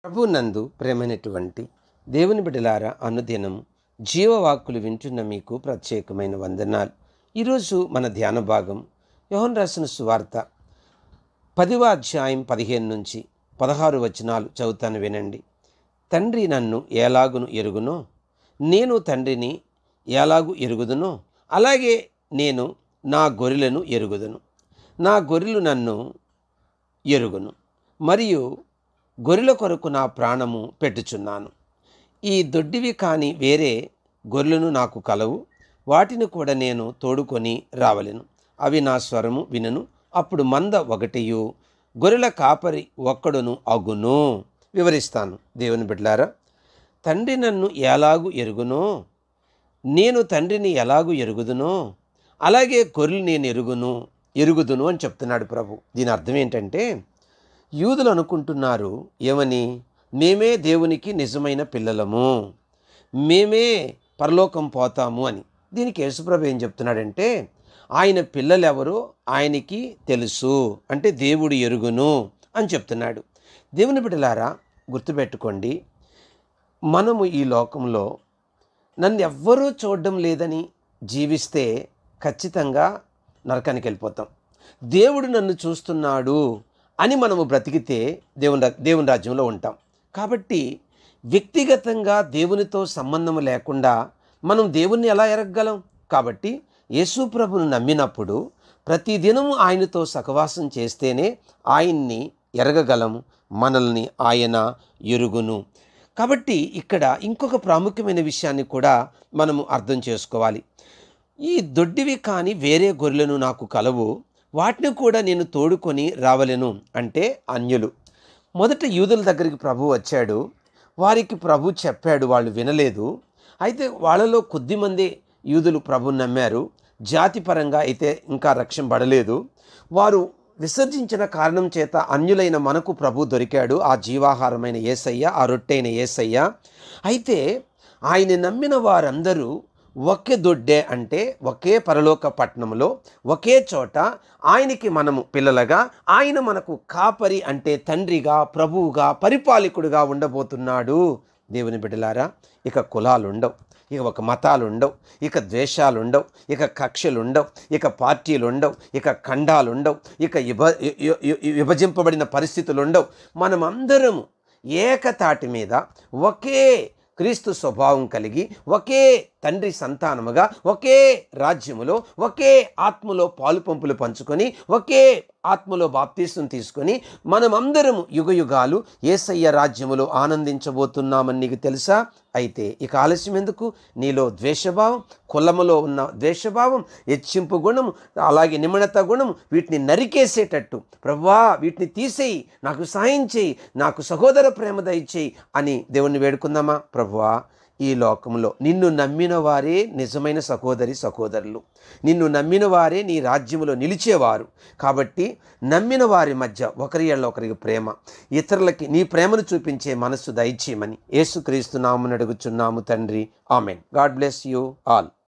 ప్రభు నందు ప్రేమైనటువంటి దేవుని బిడ్డలారా అనుదినము జీవవాక్కులు వింటున్న మీకు ప్రత్యేకమైన వందనాలు ఈరోజు మన ధ్యాన భాగం యోహన్ రాసిన సువార్త పదివ అధ్యాయం పదిహేను నుంచి పదహారు వచనాలు చదువుతాను వినండి తండ్రి నన్ను ఎలాగును ఎరుగునో నేను తండ్రిని ఎలాగు ఎరుగుదునో అలాగే నేను నా గొర్రెలను ఎరుగుదును నా గొర్రెలు నన్ను ఎరుగును మరియు గొర్రెల కొరకు నా ప్రాణము పెట్టుచున్నాను ఈ దొడ్డివి కాని వేరే గొర్రెలను నాకు కలవు వాటిని కూడా నేను తోడుకొని రావలెను అవి నా స్వరము వినను అప్పుడు మంద ఒకటియు గొర్రెల కాపరి ఒక్కడును అగును వివరిస్తాను దేవుని బిడ్డలారా తండ్రి నన్ను ఎలాగు ఎరుగునో నేను తండ్రిని ఎలాగు ఎరుగుదునో అలాగే గొర్రెలు నేను ఎరుగును ఎరుగుదును అని చెప్తున్నాడు ప్రభు దీని అర్థం ఏంటంటే యూదులు అనుకుంటున్నారు ఏమని మేమే దేవునికి నిజమైన పిల్లలము మేమే పరలోకం పోతాము అని దీనికి యేసుప్రభు ఏం చెప్తున్నాడంటే ఆయన పిల్లలు ఎవరో ఆయనకి తెలుసు అంటే దేవుడు ఎరుగును అని చెప్తున్నాడు దేవుని బిడ్డలారా గుర్తుపెట్టుకోండి మనము ఈ లోకంలో నన్ను ఎవ్వరూ చూడడం లేదని జీవిస్తే ఖచ్చితంగా నరకానికి వెళ్ళిపోతాం దేవుడు నన్ను చూస్తున్నాడు అని మనము బ్రతికితే దేవుని రా- దేవుని రాజ్యంలో ఉంటాం కాబట్టి వ్యక్తిగతంగా దేవునితో సంబంధం లేకుండా మనం దేవుణ్ణి ఎలా ఎరగగలం కాబట్టి యేసు ప్రభును నమ్మినప్పుడు ప్రతిదినము ఆయనతో సహవాసం చేస్తేనే ఆయన్ని ఎరగగలము మనల్ని ఆయన ఎరుగును కాబట్టి ఇక్కడ ఇంకొక ప్రాముఖ్యమైన విషయాన్ని కూడా మనము అర్థం చేసుకోవాలి ఈ దొడ్డివి కాని వేరే గొర్రెలను నాకు కలవు వాటిని కూడా నేను తోడుకొని రావలెను అంటే అన్యులు మొదట యూదుల దగ్గరికి ప్రభు వచ్చాడు వారికి ప్రభు చెప్పాడు వాళ్ళు వినలేదు అయితే వాళ్ళలో కొద్దిమంది యూదులు ప్రభుని నమ్మారు జాతిపరంగా అయితే ఇంకా రక్షణ పడలేదు వారు విసర్జించిన కారణం చేత అన్యులైన మనకు ప్రభు దొరికాడు ఆ జీవాహారమైన ఏసయ్య ఆ రొట్టెైన ఏసయ్య అయితే ఆయన నమ్మిన వారందరూ ఒకే దొడ్డే అంటే ఒకే పరలోక పట్టణంలో ఒకే చోట ఆయనకి మనము పిల్లలుగా ఆయన మనకు కాపరి అంటే తండ్రిగా ప్రభువుగా పరిపాలకుడుగా ఉండబోతున్నాడు దేవుని బిడ్డలారా ఇక కులాలు ఉండవు ఇక ఒక మతాలు ఉండవు ఇక ద్వేషాలు ఉండవు ఇక కక్షలు ఉండవు ఇక పార్టీలు ఉండవు ఇక ఖండాలు ఉండవు ఇక విభ వి- వి- విభజింపబడిన పరిస్థితులు ఉండవు మనమందరము ఏకతాటి మీద ఒకే క్రీస్తు స్వభావం కలిగి ఒకే తండ్రి సంతానముగా ఒకే రాజ్యములో ఒకే ఆత్మలో పాలు పంపులు పంచుకొని ఒకే ఆత్మలో బాప్తీసం తీసుకొని మనమందరము యుగ యుగాలు ఏసయ్య రాజ్యములో ఆనందించబోతున్నామని నీకు తెలుసా అయితే ఇక ఆలస్యం ఎందుకు నీలో ద్వేషభావం కులములో ఉన్న ద్వేషభావం హెచ్చింపు గుణము అలాగే నిమణత గుణము వీటిని నరికేసేటట్టు ప్రభువా వీటిని తీసేయి నాకు సాయం చేయి నాకు సహోదర ప్రేమ దయచేయి అని దేవుణ్ణి వేడుకుందామా ప్రభువా ఈ లోకంలో నిన్ను నమ్మిన వారే నిజమైన సహోదరి సహోదరులు నిన్ను నమ్మిన వారే నీ రాజ్యములో నిలిచేవారు కాబట్టి నమ్మిన వారి మధ్య ఒకరి ఎళ్ళ ఒకరికి ప్రేమ ఇతరులకి నీ ప్రేమను చూపించే మనస్సు దయచేయమని యేసుక్రీస్తు నామని అడుగుచున్నాము తండ్రి amen God bless you all